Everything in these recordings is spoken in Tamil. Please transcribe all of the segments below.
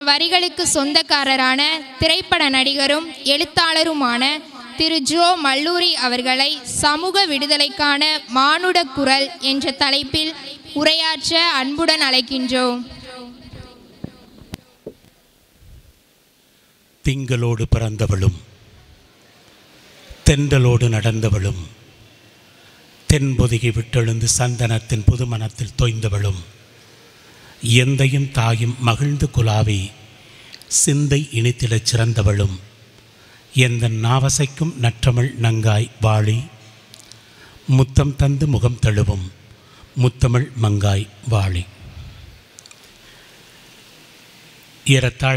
வரிகளுக்கு சொந்தக்காரரான திரைப்பட நடிகரும் எழுத்தாளருமான திரு ஜோ மல்லூரி அவர்களை சமூக விடுதலைக்கான மானுட குரல் என்ற தலைப்பில் உரையாற்ற அன்புடன் அழைக்கின்றோம் திங்களோடு பிறந்தவளும் தென்றலோடு நடந்தவளும் தென்பொதுகி விட்டெழுந்து சந்தனத்தின் புதுமணத்தில் தோய்ந்தவளும் எந்தையும் தாயும் மகிழ்ந்து குலாவி சிந்தை இனித்திடச் சிறந்தவளும் எந்த நாவசைக்கும் நற்றமிழ் நங்காய் வாழி முத்தம் தந்து முகம் தழுவும் முத்தமிழ் மங்காய் வாழி ஏறத்தாழ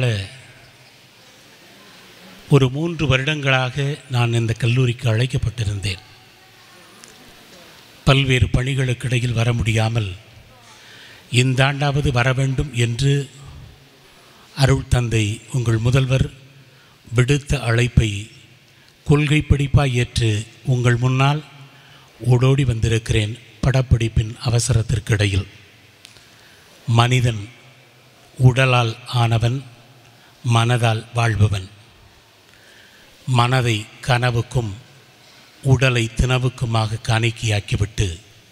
ஒரு மூன்று வருடங்களாக நான் இந்த கல்லூரிக்கு அழைக்கப்பட்டிருந்தேன் பல்வேறு பணிகளுக்கிடையில் வர முடியாமல் இந்த ஆண்டாவது வர வேண்டும் என்று அருள் தந்தை உங்கள் முதல்வர் விடுத்த அழைப்பை கொள்கை பிடிப்பாய் ஏற்று உங்கள் முன்னால் ஓடோடி வந்திருக்கிறேன் படப்பிடிப்பின் அவசரத்திற்கிடையில் மனிதன் உடலால் ஆனவன் மனதால் வாழ்பவன் மனதை கனவுக்கும் உடலை தினவுக்குமாக காணிக்கையாக்கிவிட்டு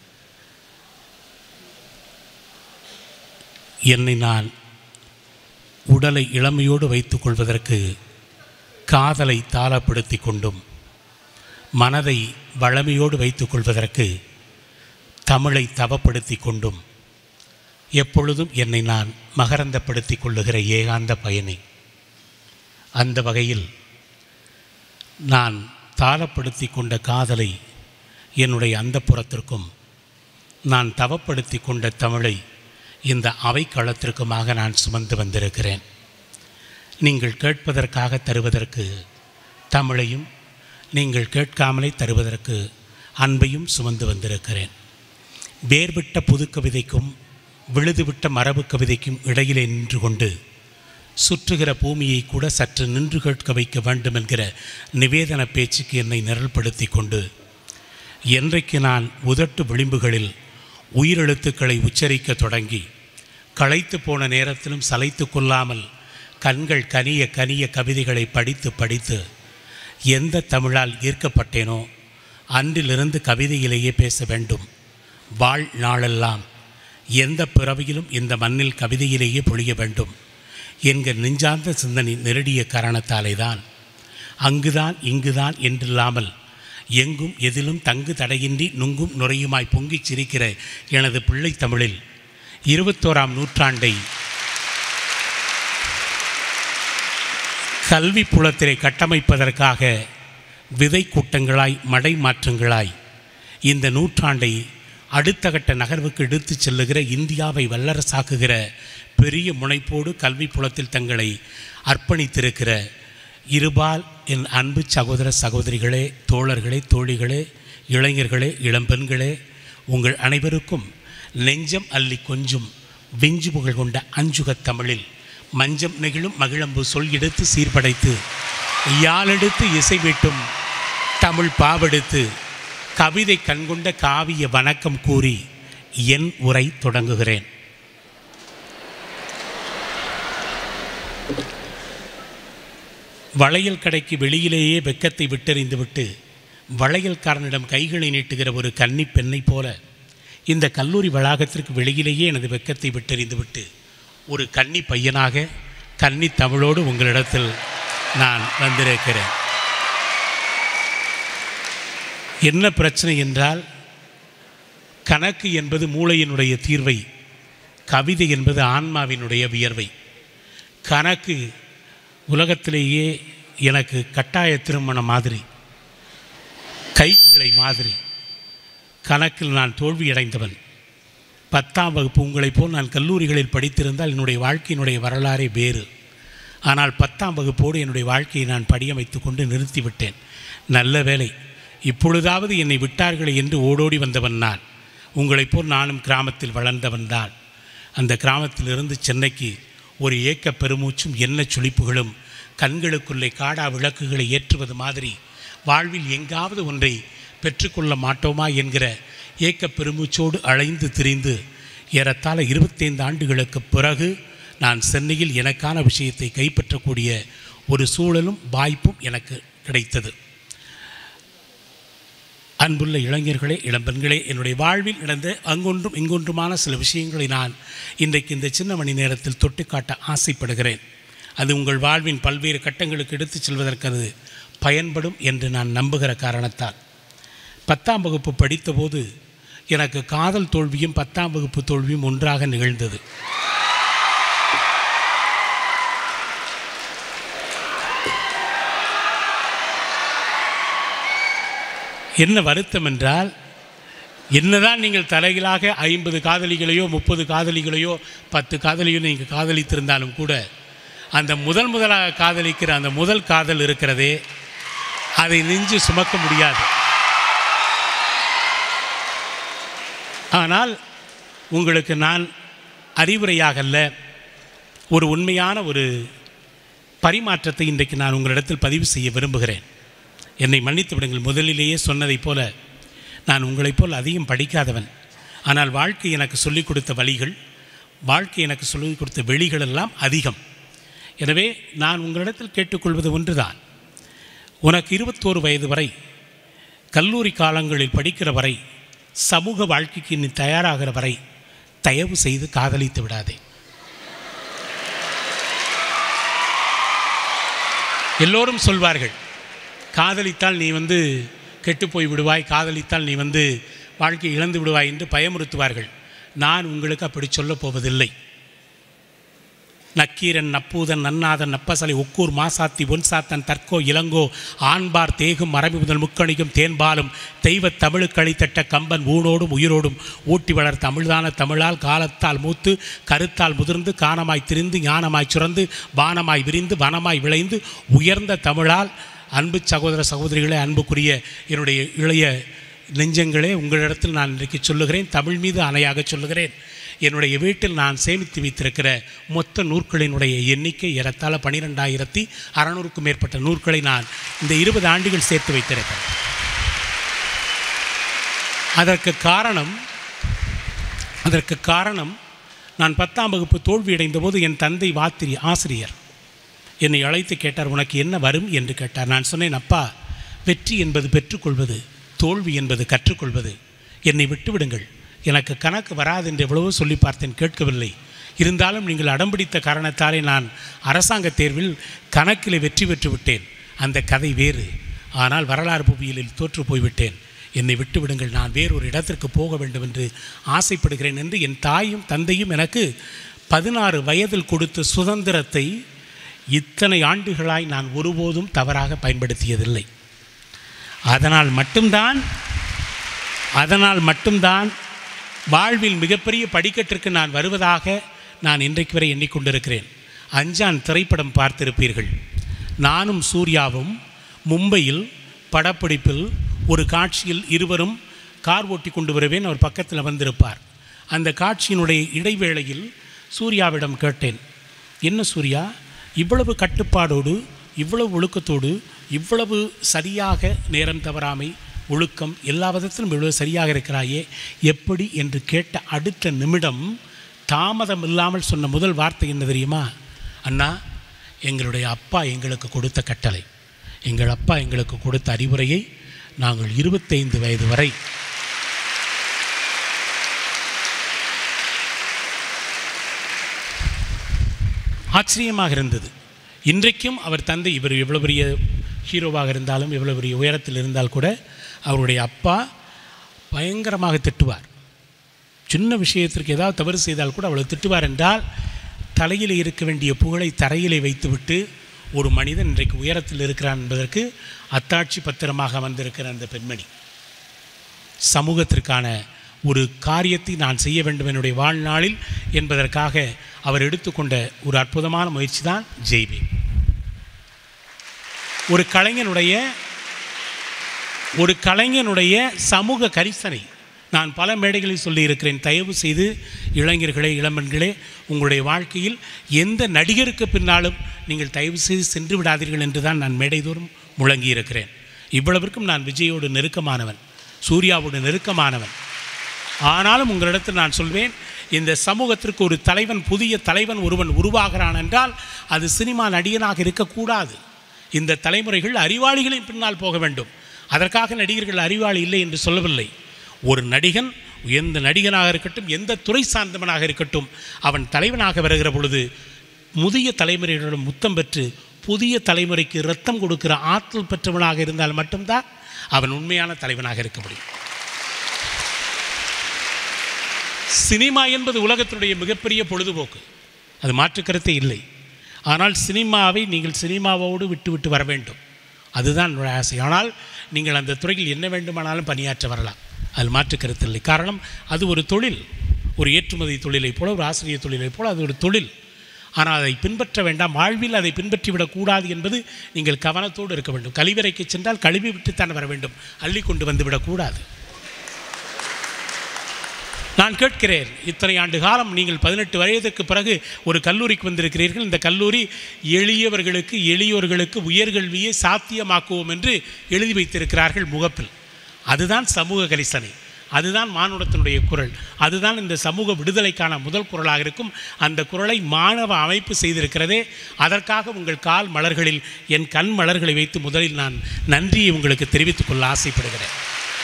என்னை நான் உடலை இளமையோடு வைத்துக் கொள்வதற்கு காதலை தாளப்படுத்தி கொண்டும் மனதை வளமையோடு வைத்துக் கொள்வதற்கு தமிழை தவப்படுத்தி கொண்டும் எப்பொழுதும் என்னை நான் மகரந்தப்படுத்திக் கொள்ளுகிற ஏகாந்த பயணி அந்த வகையில் நான் தாளப்படுத்தி கொண்ட காதலை என்னுடைய அந்த புறத்திற்கும் நான் தவப்படுத்தி கொண்ட தமிழை இந்த அவைக்களத்திற்குமாக நான் சுமந்து வந்திருக்கிறேன் நீங்கள் கேட்பதற்காக தருவதற்கு தமிழையும் நீங்கள் கேட்காமலே தருவதற்கு அன்பையும் சுமந்து வந்திருக்கிறேன் வேர்விட்ட புது கவிதைக்கும் விழுதுவிட்ட மரபு கவிதைக்கும் இடையிலே நின்று கொண்டு சுற்றுகிற பூமியை கூட சற்று நின்று கேட்க வைக்க வேண்டும் என்கிற நிவேதன பேச்சுக்கு என்னை நிரல்படுத்தி கொண்டு என்றைக்கு நான் உதட்டு விளிம்புகளில் உயிரெழுத்துக்களை உச்சரிக்க தொடங்கி களைத்து போன நேரத்திலும் சளைத்து கொள்ளாமல் கண்கள் கனிய கனிய கவிதைகளை படித்து படித்து எந்த தமிழால் ஈர்க்கப்பட்டேனோ அன்றிலிருந்து கவிதையிலேயே பேச வேண்டும் வாழ் நாளெல்லாம் எந்த பிறவியிலும் இந்த மண்ணில் கவிதையிலேயே பொழிய வேண்டும் என்கிற நெஞ்சார்ந்த சிந்தனை நெருடிய காரணத்தாலே தான் அங்குதான் இங்குதான் என்றில்லாமல் எங்கும் எதிலும் தங்கு தடையின்றி நுங்கும் நுரையுமாய் பொங்கிச் சிரிக்கிற எனது பிள்ளை தமிழில் இருபத்தோராம் நூற்றாண்டை கல்வி புலத்திலே கட்டமைப்பதற்காக விதை கூட்டங்களாய் மடை மாற்றங்களாய் இந்த நூற்றாண்டை அடுத்த கட்ட நகர்வுக்கு எடுத்துச் செல்லுகிற இந்தியாவை வல்லரசாக்குகிற பெரிய முனைப்போடு கல்வி புலத்தில் தங்களை அர்ப்பணித்திருக்கிற இருபால் என் அன்பு சகோதர சகோதரிகளே தோழர்களே தோழிகளே இளைஞர்களே இளம்பெண்களே உங்கள் அனைவருக்கும் நெஞ்சம் அள்ளி கொஞ்சும் விஞ்சு புகழ் கொண்ட அஞ்சுகத் தமிழில் மஞ்சம் நெகிழும் மகிழம்பு சொல் எடுத்து சீர்படைத்து யாழெடுத்து இசை வீட்டும் தமிழ் பாவெடுத்து கவிதை கண்கொண்ட காவிய வணக்கம் கூறி என் உரை தொடங்குகிறேன் வளையல் கடைக்கு வெளியிலேயே வெக்கத்தை விட்டெறிந்துவிட்டு வளையல்காரனிடம் கைகளை நீட்டுகிற ஒரு கன்னி பெண்ணைப் போல இந்த கல்லூரி வளாகத்திற்கு வெளியிலேயே எனது வெக்கத்தை விட்டெறிந்துவிட்டு ஒரு கன்னி பையனாக கன்னி தமிழோடு உங்களிடத்தில் நான் வந்திருக்கிறேன் என்ன பிரச்சனை என்றால் கணக்கு என்பது மூளையினுடைய தீர்வை கவிதை என்பது ஆன்மாவினுடைய வியர்வை கணக்கு உலகத்திலேயே எனக்கு கட்டாய திருமணம் மாதிரி கைக்கிளை மாதிரி கணக்கில் நான் தோல்வியடைந்தவன் பத்தாம் வகுப்பு உங்களைப் போல் நான் கல்லூரிகளில் படித்திருந்தால் என்னுடைய வாழ்க்கையினுடைய வரலாறே வேறு ஆனால் பத்தாம் வகுப்போடு என்னுடைய வாழ்க்கையை நான் படியமைத்து கொண்டு நிறுத்திவிட்டேன் நல்ல வேலை இப்பொழுதாவது என்னை விட்டார்களே என்று ஓடோடி வந்தவன் நான் உங்களைப் போல் நானும் கிராமத்தில் வளர்ந்தவன் தான் அந்த கிராமத்திலிருந்து சென்னைக்கு ஒரு ஏக்க பெருமூச்சும் என்ன சுழிப்புகளும் கண்களுக்குள்ளே காடா விளக்குகளை ஏற்றுவது மாதிரி வாழ்வில் எங்காவது ஒன்றை பெற்றுக்கொள்ள மாட்டோமா என்கிற ஏக்க பெருமூச்சோடு அலைந்து திரிந்து ஏறத்தாழ இருபத்தைந்து ஆண்டுகளுக்கு பிறகு நான் சென்னையில் எனக்கான விஷயத்தை கைப்பற்றக்கூடிய ஒரு சூழலும் வாய்ப்பும் எனக்கு கிடைத்தது அன்புள்ள இளைஞர்களே இளம்பெண்களே என்னுடைய வாழ்வில் நடந்த அங்கொன்றும் இங்கொன்றுமான சில விஷயங்களை நான் இன்றைக்கு இந்த சின்ன மணி நேரத்தில் தொட்டுக்காட்ட ஆசைப்படுகிறேன் அது உங்கள் வாழ்வின் பல்வேறு கட்டங்களுக்கு எடுத்துச் செல்வதற்கு அது பயன்படும் என்று நான் நம்புகிற காரணத்தால் பத்தாம் வகுப்பு படித்தபோது எனக்கு காதல் தோல்வியும் பத்தாம் வகுப்பு தோல்வியும் ஒன்றாக நிகழ்ந்தது என்ன வருத்தம் என்றால் என்னதான் நீங்கள் தலைகளாக ஐம்பது காதலிகளையோ முப்பது காதலிகளையோ பத்து காதலியோ நீங்கள் காதலித்திருந்தாலும் கூட அந்த முதல் முதலாக காதலிக்கிற அந்த முதல் காதல் இருக்கிறதே அதை நெஞ்சு சுமக்க முடியாது ஆனால் உங்களுக்கு நான் அறிவுரையாக அல்ல ஒரு உண்மையான ஒரு பரிமாற்றத்தை இன்றைக்கு நான் உங்களிடத்தில் பதிவு செய்ய விரும்புகிறேன் என்னை மன்னித்து விடுங்கள் முதலிலேயே சொன்னதைப் போல நான் உங்களைப் போல் அதிகம் படிக்காதவன் ஆனால் வாழ்க்கை எனக்கு சொல்லிக் கொடுத்த வழிகள் வாழ்க்கை எனக்கு சொல்லிக் கொடுத்த வெளிகள் எல்லாம் அதிகம் எனவே நான் உங்களிடத்தில் கேட்டுக்கொள்வது ஒன்றுதான் உனக்கு இருபத்தோரு வயது வரை கல்லூரி காலங்களில் படிக்கிற வரை சமூக வாழ்க்கைக்கு நீ தயாராகிற வரை தயவு செய்து காதலித்து விடாதே எல்லோரும் சொல்வார்கள் காதலித்தால் நீ வந்து கெட்டுப்போய் விடுவாய் காதலித்தால் நீ வந்து வாழ்க்கை இழந்து விடுவாய் என்று பயமுறுத்துவார்கள் நான் உங்களுக்கு அப்படி சொல்லப் போவதில்லை நக்கீரன் நப்பூதன் நன்னாதன் நப்பசலை ஒக்கூர் மாசாத்தி ஒன்சாத்தன் தற்கோ இளங்கோ ஆண்பார் தேகும் மரபு முதல் முக்கணிக்கும் தேன்பாலும் தெய்வத் தமிழுக்கு அளித்தட்ட கம்பன் ஊனோடும் உயிரோடும் ஊட்டி வளர் தமிழ்தான தமிழால் காலத்தால் மூத்து கருத்தால் முதிர்ந்து காணமாய் திரிந்து ஞானமாய் சுரந்து வானமாய் விரிந்து வனமாய் விளைந்து உயர்ந்த தமிழால் அன்பு சகோதர சகோதரிகளே அன்புக்குரிய என்னுடைய இளைய நெஞ்சங்களே உங்களிடத்தில் நான் இன்றைக்கு சொல்லுகிறேன் தமிழ் மீது அணையாக சொல்லுகிறேன் என்னுடைய வீட்டில் நான் சேமித்து வைத்திருக்கிற மொத்த நூற்களினுடைய எண்ணிக்கை ஏறத்தாழ பனிரெண்டாயிரத்தி அறநூறுக்கும் மேற்பட்ட நூற்களை நான் இந்த இருபது ஆண்டுகள் சேர்த்து வைத்திருக்கிறேன் அதற்கு காரணம் அதற்கு காரணம் நான் பத்தாம் வகுப்பு தோல்வியடைந்த போது என் தந்தை வாத்திரி ஆசிரியர் என்னை அழைத்து கேட்டார் உனக்கு என்ன வரும் என்று கேட்டார் நான் சொன்னேன் அப்பா வெற்றி என்பது பெற்றுக்கொள்வது தோல்வி என்பது கற்றுக்கொள்வது என்னை விட்டுவிடுங்கள் எனக்கு கணக்கு வராது என்று எவ்வளவோ சொல்லி பார்த்தேன் கேட்கவில்லை இருந்தாலும் நீங்கள் அடம்பிடித்த காரணத்தாலே நான் அரசாங்க தேர்வில் கணக்கில் வெற்றி பெற்று விட்டேன் அந்த கதை வேறு ஆனால் வரலாறு புவியியலில் தோற்று போய்விட்டேன் என்னை விட்டு விடுங்கள் நான் வேறொரு இடத்திற்கு போக வேண்டும் என்று ஆசைப்படுகிறேன் என்று என் தாயும் தந்தையும் எனக்கு பதினாறு வயதில் கொடுத்த சுதந்திரத்தை இத்தனை ஆண்டுகளாய் நான் ஒருபோதும் தவறாக பயன்படுத்தியதில்லை அதனால் மட்டும்தான் அதனால் மட்டும்தான் வாழ்வில் மிகப்பெரிய படிக்கட்டிற்கு நான் வருவதாக நான் இன்றைக்கு வரை எண்ணிக்கொண்டிருக்கிறேன் அஞ்சான் திரைப்படம் பார்த்திருப்பீர்கள் நானும் சூர்யாவும் மும்பையில் படப்பிடிப்பில் ஒரு காட்சியில் இருவரும் கார் ஓட்டி கொண்டு வருவேன் அவர் பக்கத்தில் வந்திருப்பார் அந்த காட்சியினுடைய இடைவேளையில் சூர்யாவிடம் கேட்டேன் என்ன சூர்யா இவ்வளவு கட்டுப்பாடோடு இவ்வளவு ஒழுக்கத்தோடு இவ்வளவு சரியாக நேரம் தவறாமை ஒழுக்கம் எல்லா விதத்திலும் இவ்வளவு சரியாக இருக்கிறாயே எப்படி என்று கேட்ட அடுத்த நிமிடம் தாமதம் இல்லாமல் சொன்ன முதல் வார்த்தை என்ன தெரியுமா அண்ணா எங்களுடைய அப்பா எங்களுக்கு கொடுத்த கட்டளை எங்கள் அப்பா எங்களுக்கு கொடுத்த அறிவுரையை நாங்கள் இருபத்தைந்து வயது வரை ஆச்சரியமாக இருந்தது இன்றைக்கும் அவர் தந்தை இவர் எவ்வளோ பெரிய ஹீரோவாக இருந்தாலும் எவ்வளோ பெரிய உயரத்தில் இருந்தால் கூட அவருடைய அப்பா பயங்கரமாக திட்டுவார் சின்ன விஷயத்திற்கு ஏதாவது தவறு செய்தால் கூட அவ்வளோ திட்டுவார் என்றால் தலையில் இருக்க வேண்டிய புகழை தரையிலே வைத்துவிட்டு ஒரு மனிதன் இன்றைக்கு உயரத்தில் இருக்கிறான் என்பதற்கு அத்தாட்சி பத்திரமாக வந்திருக்கிற அந்த பெண்மணி சமூகத்திற்கான ஒரு காரியத்தை நான் செய்ய வேண்டும் என்னுடைய வாழ்நாளில் என்பதற்காக அவர் எடுத்துக்கொண்ட ஒரு அற்புதமான முயற்சி தான் ஜெய்பி ஒரு கலைஞனுடைய ஒரு கலைஞனுடைய சமூக கரிசனை நான் பல மேடைகளில் சொல்லியிருக்கிறேன் தயவு செய்து இளைஞர்களே இளம்பெண்களே உங்களுடைய வாழ்க்கையில் எந்த நடிகருக்கு பின்னாலும் நீங்கள் தயவு செய்து சென்று விடாதீர்கள் என்று தான் நான் மேடைதோறும் முழங்கியிருக்கிறேன் இவ்வளவிற்கும் நான் விஜயோடு நெருக்கமானவன் சூர்யாவோடு நெருக்கமானவன் ஆனாலும் உங்களிடத்தில் நான் சொல்வேன் இந்த சமூகத்திற்கு ஒரு தலைவன் புதிய தலைவன் ஒருவன் உருவாகிறான் என்றால் அது சினிமா நடிகனாக இருக்கக்கூடாது இந்த தலைமுறைகள் அறிவாளிகளின் பின்னால் போக வேண்டும் அதற்காக நடிகர்கள் அறிவாளி இல்லை என்று சொல்லவில்லை ஒரு நடிகன் எந்த நடிகனாக இருக்கட்டும் எந்த துறை சார்ந்தவனாக இருக்கட்டும் அவன் தலைவனாக வருகிற பொழுது முதிய தலைமுறைகளிடம் முத்தம் பெற்று புதிய தலைமுறைக்கு ரத்தம் கொடுக்கிற ஆற்றல் பெற்றவனாக இருந்தால் மட்டும்தான் அவன் உண்மையான தலைவனாக இருக்க முடியும் சினிமா என்பது உலகத்தினுடைய மிகப்பெரிய பொழுதுபோக்கு அது மாற்றுக்கருத்தே இல்லை ஆனால் சினிமாவை நீங்கள் சினிமாவோடு விட்டு விட்டு வர வேண்டும் அதுதான் என்னுடைய ஆசை ஆனால் நீங்கள் அந்த துறையில் என்ன வேண்டுமானாலும் பணியாற்ற வரலாம் அதில் மாற்று கருத்து இல்லை காரணம் அது ஒரு தொழில் ஒரு ஏற்றுமதி தொழிலைப் போல ஒரு ஆசிரியர் தொழிலைப் போல அது ஒரு தொழில் ஆனால் அதை பின்பற்ற வேண்டாம் வாழ்வில் அதை பின்பற்றிவிடக்கூடாது என்பது நீங்கள் கவனத்தோடு இருக்க வேண்டும் கழிவறைக்கு சென்றால் கழுவி விட்டுத்தான் வர வேண்டும் அள்ளி கொண்டு வந்து விடக்கூடாது நான் கேட்கிறேன் இத்தனை ஆண்டு காலம் நீங்கள் பதினெட்டு வயதுக்கு பிறகு ஒரு கல்லூரிக்கு வந்திருக்கிறீர்கள் இந்த கல்லூரி எளியவர்களுக்கு எளியோர்களுக்கு உயர்கல்வியை சாத்தியமாக்குவோம் என்று எழுதி வைத்திருக்கிறார்கள் முகப்பில் அதுதான் சமூக கரிசனை அதுதான் மானுடத்தினுடைய குரல் அதுதான் இந்த சமூக விடுதலைக்கான முதல் குரலாக இருக்கும் அந்த குரலை மாணவ அமைப்பு செய்திருக்கிறதே அதற்காக உங்கள் கால் மலர்களில் என் கண் மலர்களை வைத்து முதலில் நான் நன்றியை உங்களுக்கு தெரிவித்துக் கொள்ள ஆசைப்படுகிறேன்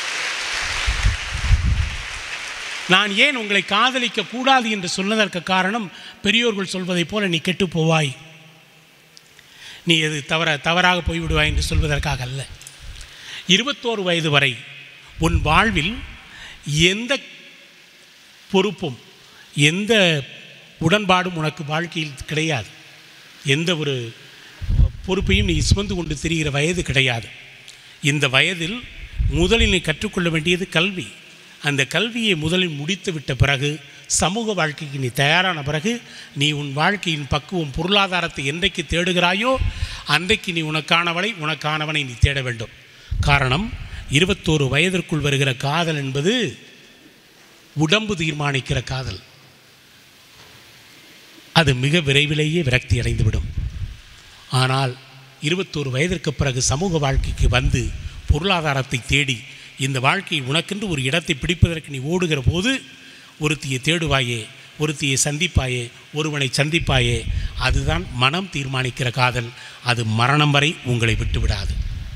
நான் ஏன் உங்களை காதலிக்க கூடாது என்று சொன்னதற்கு காரணம் பெரியோர்கள் சொல்வதைப் போல நீ கெட்டு போவாய் நீ எது தவற தவறாக போய்விடுவாய் என்று சொல்வதற்காக அல்ல இருபத்தோரு வயது வரை உன் வாழ்வில் எந்த பொறுப்பும் எந்த உடன்பாடும் உனக்கு வாழ்க்கையில் கிடையாது எந்த ஒரு பொறுப்பையும் நீ சுமந்து கொண்டு திரிகிற வயது கிடையாது இந்த வயதில் முதலில் நீ கற்றுக்கொள்ள வேண்டியது கல்வி அந்த கல்வியை முதலில் முடித்து விட்ட பிறகு சமூக வாழ்க்கைக்கு நீ தயாரான பிறகு நீ உன் வாழ்க்கையின் பக்குவம் பொருளாதாரத்தை என்றைக்கு தேடுகிறாயோ அன்றைக்கு நீ உனக்கானவளை உனக்கானவனை நீ தேட வேண்டும் காரணம் இருபத்தோரு வயதிற்குள் வருகிற காதல் என்பது உடம்பு தீர்மானிக்கிற காதல் அது மிக விரைவிலேயே விரக்தி அடைந்துவிடும் ஆனால் இருபத்தோரு வயதிற்கு பிறகு சமூக வாழ்க்கைக்கு வந்து பொருளாதாரத்தை தேடி இந்த வாழ்க்கையை உனக்கென்று ஒரு இடத்தை பிடிப்பதற்கு நீ ஓடுகிற போது ஒருத்தியை தேடுவாயே ஒருத்தியை சந்திப்பாயே ஒருவனை சந்திப்பாயே அதுதான் மனம் தீர்மானிக்கிற காதல் அது மரணம் வரை உங்களை விட்டு விடாது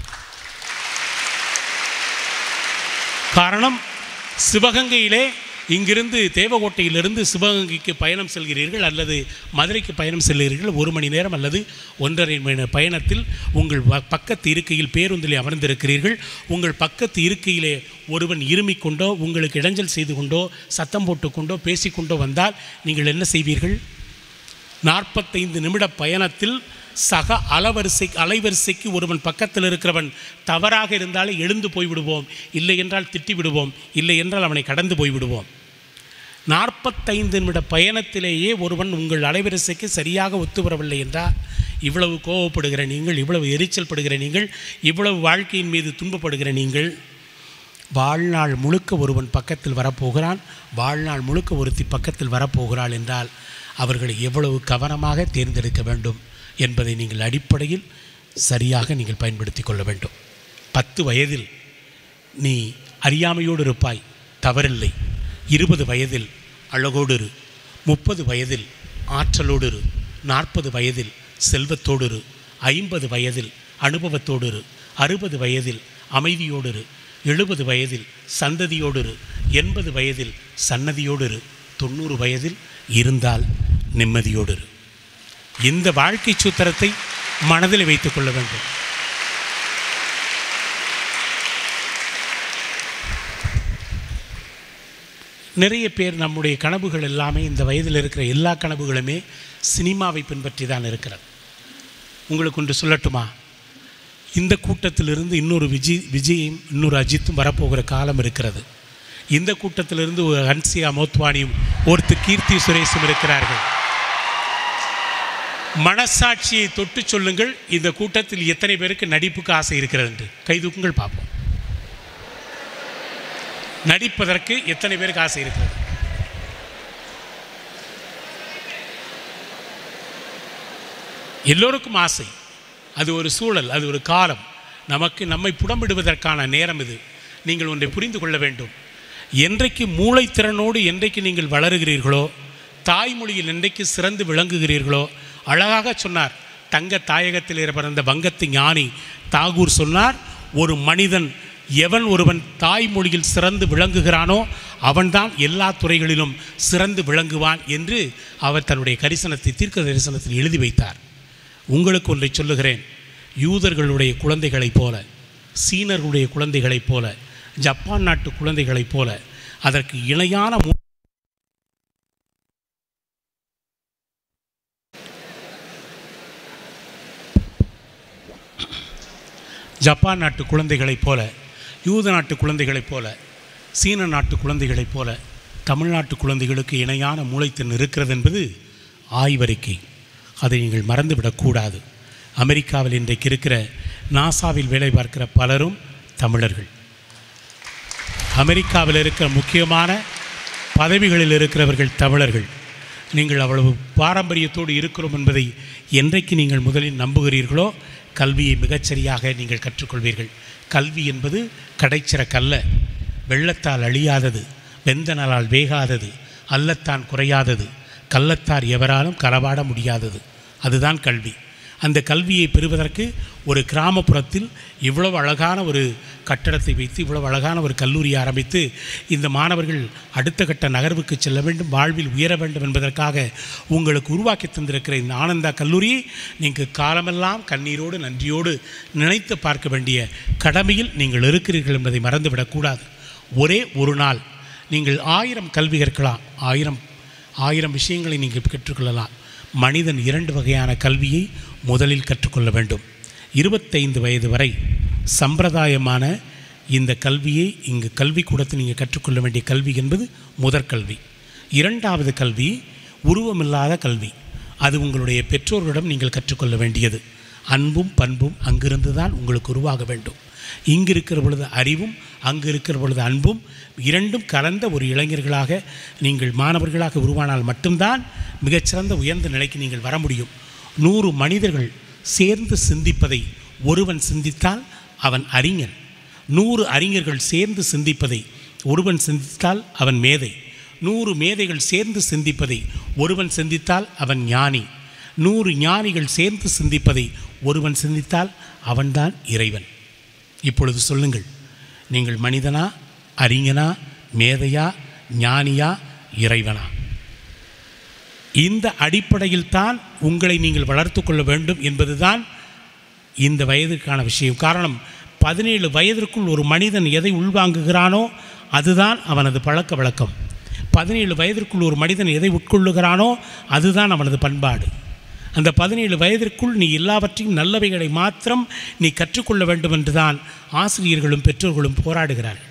காரணம் சிவகங்கையிலே இங்கிருந்து தேவகோட்டையிலிருந்து சிவகங்கைக்கு பயணம் செல்கிறீர்கள் அல்லது மதுரைக்கு பயணம் செல்கிறீர்கள் ஒரு மணி நேரம் அல்லது ஒன்றரை மணி நேர பயணத்தில் உங்கள் வ- பக்கத்து இருக்கையில் பேருந்திலே அமர்ந்திருக்கிறீர்கள் உங்கள் பக்கத்து இருக்கையிலே ஒருவன் இருமிக் கொண்டோ உங்களுக்கு இடைஞ்சல் செய்து கொண்டோ சத்தம் போட்டுக்கொண்டோ பேசிக்கொண்டோ வந்தால் நீங்கள் என்ன செய்வீர்கள் நாற்பத்தைந்து நிமிட பயணத்தில் சக அலவரிசை அலைவரிசைக்கு ஒருவன் பக்கத்தில் இருக்கிறவன் தவறாக இருந்தாலே எழுந்து போய்விடுவோம் இல்லை என்றால் திட்டி விடுவோம் இல்லை என்றால் அவனை கடந்து போய்விடுவோம் நாற்பத்தைந்து நிமிட பயணத்திலேயே ஒருவன் உங்கள் அலைவரிசைக்கு சரியாக ஒத்து வரவில்லை என்றால் இவ்வளவு கோவப்படுகிற நீங்கள் இவ்வளவு எரிச்சல் படுகிற நீங்கள் இவ்வளவு வாழ்க்கையின் மீது துன்பப்படுகிற நீங்கள் வாழ்நாள் முழுக்க ஒருவன் பக்கத்தில் வரப்போகிறான் வாழ்நாள் முழுக்க ஒருத்தி பக்கத்தில் வரப்போகிறாள் என்றால் அவர்களை எவ்வளவு கவனமாக தேர்ந்தெடுக்க வேண்டும் என்பதை நீங்கள் அடிப்படையில் சரியாக நீங்கள் பயன்படுத்தி கொள்ள வேண்டும் பத்து வயதில் நீ அறியாமையோடு இருப்பாய் தவறில்லை இருபது வயதில் அழகோடு இரு முப்பது வயதில் ஆற்றலோடு இரு நாற்பது வயதில் செல்வத்தோடு இரு ஐம்பது வயதில் அனுபவத்தோடு இரு அறுபது வயதில் அமைதியோடு இரு எழுபது வயதில் சந்ததியோடு இரு எண்பது வயதில் சன்னதியோடு இரு தொண்ணூறு வயதில் இருந்தால் நிம்மதியோடு இரு இந்த வாழ்க்கை சூத்திரத்தை மனதில் வைத்துக் கொள்ள வேண்டும் நிறைய பேர் நம்முடைய கனவுகள் எல்லாமே இந்த வயதில் இருக்கிற எல்லா கனவுகளுமே சினிமாவை பின்பற்றி தான் இருக்கிறது உங்களுக்கு ஒன்று சொல்லட்டுமா இந்த கூட்டத்திலிருந்து இன்னொரு விஜய் விஜயும் இன்னொரு அஜித்தும் வரப்போகிற காலம் இருக்கிறது இந்த கூட்டத்திலிருந்து ஒரு ஹன்சியா மோத்வானியும் ஒருத்தர் கீர்த்தி சுரேஷும் இருக்கிறார்கள் மனசாட்சியை தொட்டு சொல்லுங்கள் இந்த கூட்டத்தில் எத்தனை பேருக்கு நடிப்புக்கு ஆசை இருக்கிறது என்று கைதூக்குங்கள் பார்ப்போம் நடிப்பதற்கு எத்தனை பேருக்கு ஆசை இருக்கிறது எல்லோருக்கும் ஆசை அது ஒரு சூழல் அது ஒரு காலம் நமக்கு நம்மை புடம்பிடுவதற்கான நேரம் இது நீங்கள் ஒன்றை புரிந்து கொள்ள வேண்டும் என்றைக்கு மூளைத்திறனோடு என்றைக்கு நீங்கள் வளருகிறீர்களோ தாய்மொழியில் என்றைக்கு சிறந்து விளங்குகிறீர்களோ அழகாக சொன்னார் தங்க தாயகத்தில் பிறந்த வங்கத்து ஞானி தாகூர் சொன்னார் ஒரு மனிதன் எவன் ஒருவன் தாய்மொழியில் சிறந்து விளங்குகிறானோ அவன்தான் எல்லா துறைகளிலும் சிறந்து விளங்குவான் என்று அவர் தன்னுடைய கரிசனத்தை தீர்க்க தரிசனத்தில் எழுதி வைத்தார் உங்களுக்கு ஒன்றை சொல்லுகிறேன் யூதர்களுடைய குழந்தைகளைப் போல சீனர்களுடைய குழந்தைகளைப் போல ஜப்பான் நாட்டு குழந்தைகளைப் போல அதற்கு இணையான மு- ஜப்பான் நாட்டு குழந்தைகளைப் போல யூத நாட்டு குழந்தைகளைப் போல சீன நாட்டு குழந்தைகளைப் போல தமிழ்நாட்டு குழந்தைகளுக்கு இணையான மூளைத்திறன் இருக்கிறது என்பது ஆய்வறிக்கை அதை நீங்கள் மறந்துவிடக்கூடாது அமெரிக்காவில் இன்றைக்கு இருக்கிற நாசாவில் வேலை பார்க்கிற பலரும் தமிழர்கள் அமெரிக்காவில் இருக்கிற முக்கியமான பதவிகளில் இருக்கிறவர்கள் தமிழர்கள் நீங்கள் அவ்வளவு பாரம்பரியத்தோடு இருக்கிறோம் என்பதை என்றைக்கு நீங்கள் முதலில் நம்புகிறீர்களோ கல்வியை மிகச்சரியாக நீங்கள் கற்றுக்கொள்வீர்கள் கல்வி என்பது கடைச்சிறக்கல்ல வெள்ளத்தால் அழியாதது வெந்தனலால் வேகாதது அல்லத்தான் குறையாதது கள்ளத்தார் எவராலும் களவாட முடியாதது அதுதான் கல்வி அந்த கல்வியை பெறுவதற்கு ஒரு கிராமப்புறத்தில் இவ்வளவு அழகான ஒரு கட்டடத்தை வைத்து இவ்வளவு அழகான ஒரு கல்லூரி ஆரம்பித்து இந்த மாணவர்கள் அடுத்த கட்ட நகர்வுக்கு செல்ல வேண்டும் வாழ்வில் உயர வேண்டும் என்பதற்காக உங்களுக்கு உருவாக்கி தந்திருக்கிற இந்த ஆனந்தா கல்லூரியை நீங்கள் காலமெல்லாம் கண்ணீரோடு நன்றியோடு நினைத்து பார்க்க வேண்டிய கடமையில் நீங்கள் இருக்கிறீர்கள் என்பதை மறந்துவிடக்கூடாது ஒரே ஒரு நாள் நீங்கள் ஆயிரம் கல்வி கற்கலாம் ஆயிரம் ஆயிரம் விஷயங்களை நீங்கள் கற்றுக்கொள்ளலாம் மனிதன் இரண்டு வகையான கல்வியை முதலில் கற்றுக்கொள்ள வேண்டும் இருபத்தைந்து வயது வரை சம்பிரதாயமான இந்த கல்வியை இங்கு கல்விக்கூடத்தில் நீங்கள் கற்றுக்கொள்ள வேண்டிய கல்வி என்பது முதற்கல்வி இரண்டாவது கல்வி உருவமில்லாத கல்வி அது உங்களுடைய பெற்றோர்களிடம் நீங்கள் கற்றுக்கொள்ள வேண்டியது அன்பும் பண்பும் அங்கிருந்து தான் உங்களுக்கு உருவாக வேண்டும் இங்கு இருக்கிற பொழுது அறிவும் அங்கு இருக்கிற பொழுது அன்பும் இரண்டும் கலந்த ஒரு இளைஞர்களாக நீங்கள் மாணவர்களாக உருவானால் மட்டும்தான் மிகச்சிறந்த உயர்ந்த நிலைக்கு நீங்கள் வர முடியும் நூறு மனிதர்கள் சேர்ந்து சிந்திப்பதை ஒருவன் சிந்தித்தால் அவன் அறிஞன் நூறு அறிஞர்கள் சேர்ந்து சிந்திப்பதை ஒருவன் சிந்தித்தால் அவன் மேதை நூறு மேதைகள் சேர்ந்து சிந்திப்பதை ஒருவன் சிந்தித்தால் அவன் ஞானி நூறு ஞானிகள் சேர்ந்து சிந்திப்பதை ஒருவன் சிந்தித்தால் அவன்தான் இறைவன் இப்பொழுது சொல்லுங்கள் நீங்கள் மனிதனா அறிஞனா மேதையா ஞானியா இறைவனா இந்த அடிப்படையில் தான் உங்களை நீங்கள் வளர்த்து கொள்ள வேண்டும் என்பதுதான் இந்த வயதுக்கான விஷயம் காரணம் பதினேழு வயதிற்குள் ஒரு மனிதன் எதை உள்வாங்குகிறானோ அதுதான் அவனது பழக்க வழக்கம் பதினேழு வயதிற்குள் ஒரு மனிதன் எதை உட்கொள்ளுகிறானோ அதுதான் அவனது பண்பாடு அந்த பதினேழு வயதிற்குள் நீ எல்லாவற்றையும் நல்லவைகளை மாத்திரம் நீ கற்றுக்கொள்ள வேண்டும் என்றுதான் ஆசிரியர்களும் பெற்றோர்களும் போராடுகிறார்கள்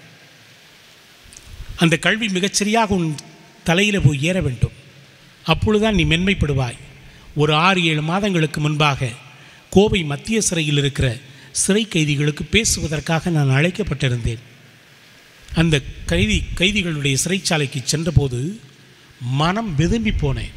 அந்த கல்வி மிகச்சரியாக உன் தலையில் போய் ஏற வேண்டும் அப்பொழுதுதான் நீ மென்மைப்படுவாய் ஒரு ஆறு ஏழு மாதங்களுக்கு முன்பாக கோவை மத்திய சிறையில் இருக்கிற சிறை கைதிகளுக்கு பேசுவதற்காக நான் அழைக்கப்பட்டிருந்தேன் அந்த கைதி கைதிகளுடைய சிறைச்சாலைக்கு சென்றபோது மனம் வெதும்பி போனேன்